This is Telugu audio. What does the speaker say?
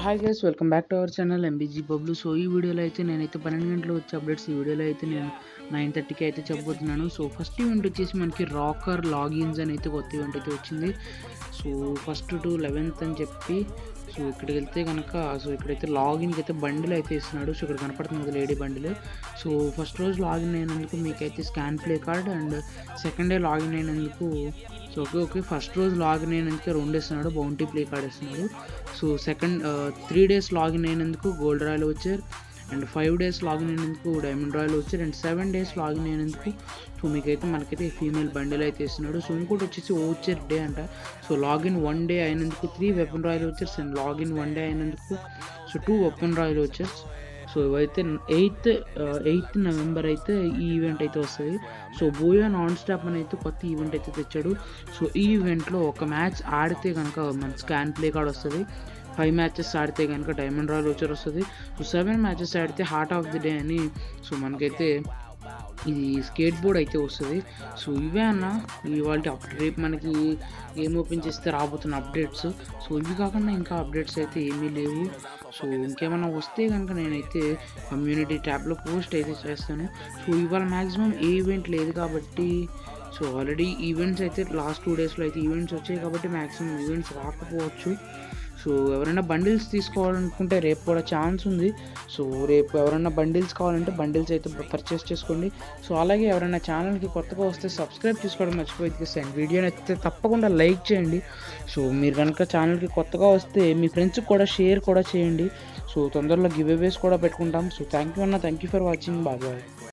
hi guys welcome back to our channel MBG Bablu so ఈ వీడియోలో అయితే నేనైతే పన్నెండు గంటలు వచ్చే అప్డేట్స్ ఈ వీడియోలో అయితే నేను నైన్ థర్టీకి అయితే చెప్పబోతున్నాను సో ఫస్ట్ ఈవెంట్ వచ్చేసి మనకి రాకర్ లాగిన్స్ అని అయితే కొత్త ఈవెంట్ అయితే వచ్చింది సో ఫస్ట్ టు లెవెన్త్ అని చెప్పి సో ఇక్కడికి వెళ్తే కనుక సో ఇక్కడైతే లాగిన్కి అయితే బండిల్ అయితే ఇస్తున్నాడు సో ఇక్కడ కనపడుతుంది కదా లేడీ బండిల్ సో ఫస్ట్ రోజు లాగిన్ అయినందుకు మీకైతే scan play card and second day login అయినందుకు సో ఓకే ఓకే ఫస్ట్ రోజు లాగిన్ అయినందుకు రెండు ఇస్తున్నాడు బౌంటీ ప్లే కార్డ్ ఇస్తున్నాడు so second three days login అయినందుకు గోల్డ్ రాయల్ వచ్చారు అండ్ ఫైవ్ డేస్ లాగిన్ అయినందుకు డైమండ్ రాయల్ వచ్చారు అండ్ సెవెన్ డేస్ లాగిన్ అయినందుకు సో మీకైతే మనకైతే ఫీమేల్ బండిల్ అయితే ఇస్తున్నాడు సో ఇంకోటి వచ్చేసి ఓచర్ డే అంట సో లాగిన్ వన్ డే అయినందుకు three weapon royal vouchers and login one day అయినందుకు so two weapon royal vouchers so ఇవైతే ఎయిత్ ఎయిత్ నవంబర్ అయితే ఈ ఈవెంట్ అయితే వస్తుంది సో బోయా నాన్ స్టాప్ అని అయితే కొత్త ఈవెంట్ అయితే తెచ్చాడు సో ఈ ఈవెంట్లో ఒక మ్యాచ్ ఆడితే కనుక మన స్కాన్ ప్లే కార్డ్ వస్తుంది ఫైవ్ మ్యాచెస్ ఆడితే కనుక డైమండ్ రాయల్ వచ్చర్ వస్తుంది సో సెవెన్ మ్యాచెస్ ఆడితే హార్ట్ ఆఫ్ ది డే అని సో మనకైతే ఇది స్కేట్ బోర్డ్ అయితే వస్తుంది సో ఇవే అన్న ఇవాళ అప్డేట్ రేపు మనకి గేమ్ ఓపెన్ చేస్తే రాబోతున్న అప్డేట్స్ సో ఇవి కాకుండా ఇంకా అప్డేట్స్ అయితే ఏమీ లేవు సో ఇంకేమైనా వస్తే కనుక నేనైతే కమ్యూనిటీ ట్యాబ్లో పోస్ట్ అయితే చేస్తాను సో ఇవాళ మ్యాక్సిమం ఏ ఈవెంట్ లేదు కాబట్టి సో ఆల్రెడీ ఈవెంట్స్ అయితే లాస్ట్ టూ డేస్లో అయితే ఈవెంట్స్ వచ్చాయి కాబట్టి మ్యాక్సిమం ఈవెంట్స్ రాకపోవచ్చు సో ఎవరైనా బండిల్స్ తీసుకోవాలనుకుంటే రేపు కూడా ఛాన్స్ ఉంది సో రేపు ఎవరైనా బండిల్స్ కావాలంటే బండిల్స్ అయితే పర్చేస్ చేసుకోండి సో అలాగే ఎవరైనా ఛానల్కి కొత్తగా వస్తే సబ్స్క్రైబ్ చేసుకోవడం మర్చిపోయి అండ్ వీడియోని అయితే తప్పకుండా లైక్ చేయండి సో మీరు కనుక ఛానల్కి కొత్తగా వస్తే మీ ఫ్రెండ్స్కి కూడా షేర్ కూడా చేయండి సో తొందరలో గివ్ అవేస్ కూడా పెట్టుకుంటాం సో థ్యాంక్ యూ అన్న thank you for watching bye bye